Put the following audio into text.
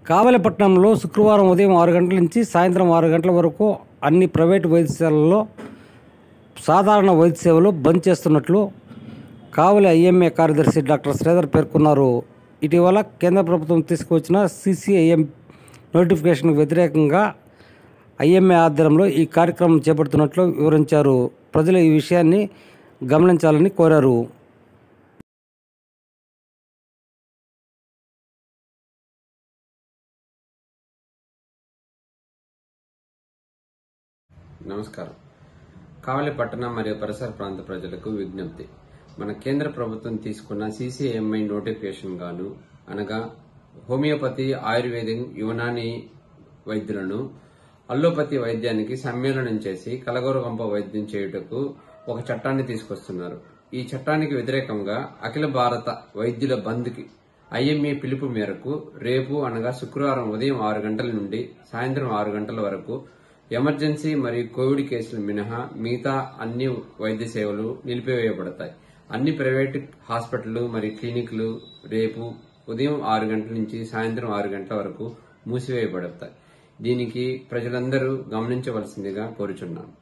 కావలిపట్నంలో శుక్రవారం ఉదయం ఆరు గంటల నుంచి సాయంత్రం ఆరు గంటల వరకు అన్ని ప్రైవేటు వైద్యశాలల్లో సాధారణ వైద్య సేవలు బంద్ చేస్తున్నట్లు కావలి ఐఎంఏ కార్యదర్శి డాక్టర్ శ్రీధర్ పేర్కొన్నారు ఇటీవల కేంద్ర ప్రభుత్వం తీసుకువచ్చిన సిసిఐఎం నోటిఫికేషన్కు వ్యతిరేకంగా ఐఎంఏ ఆధ్వర్యంలో ఈ కార్యక్రమం చేపడుతున్నట్లు వివరించారు ప్రజలు ఈ విషయాన్ని గమనించాలని కోరారు నమస్కారం కావలి పట్టణ మరియు పరిసర ప్రాంత ప్రజలకు విజ్ఞప్తి మన కేంద్ర ప్రభుత్వం తీసుకున్న సీసీఎంఐ నోటిఫికేషన్ గాను అనగా హోమియోపతి ఆయుర్వేదం యువనాని వైద్యులను అల్లోపతి వైద్యానికి సమ్మేళనం చేసి కలగోరగంప వైద్యం చేయుటకు ఒక చట్టాన్ని తీసుకొస్తున్నారు ఈ చట్టానికి వ్యతిరేకంగా అఖిల భారత వైద్యుల బంద్కి ఐఎంఏ పిలుపు మేరకు రేపు అనగా శుక్రవారం ఉదయం ఆరు గంటల నుండి సాయంత్రం ఆరు గంటల వరకు ఎమర్జెన్సీ మరియు కోవిడ్ కేసులు మినహా మిగతా అన్ని వైద్య సేవలు నిలిపివేయబడతాయి అన్ని ప్రైవేట్ హాస్పిటళ్లు మరియు క్లినిక్లు రేపు ఉదయం ఆరు గంటల నుంచి సాయంత్రం ఆరు గంటల వరకు మూసివేయబడతాయి దీనికి ప్రజలందరూ గమనించవలసిందిగా కోరుచున్నాను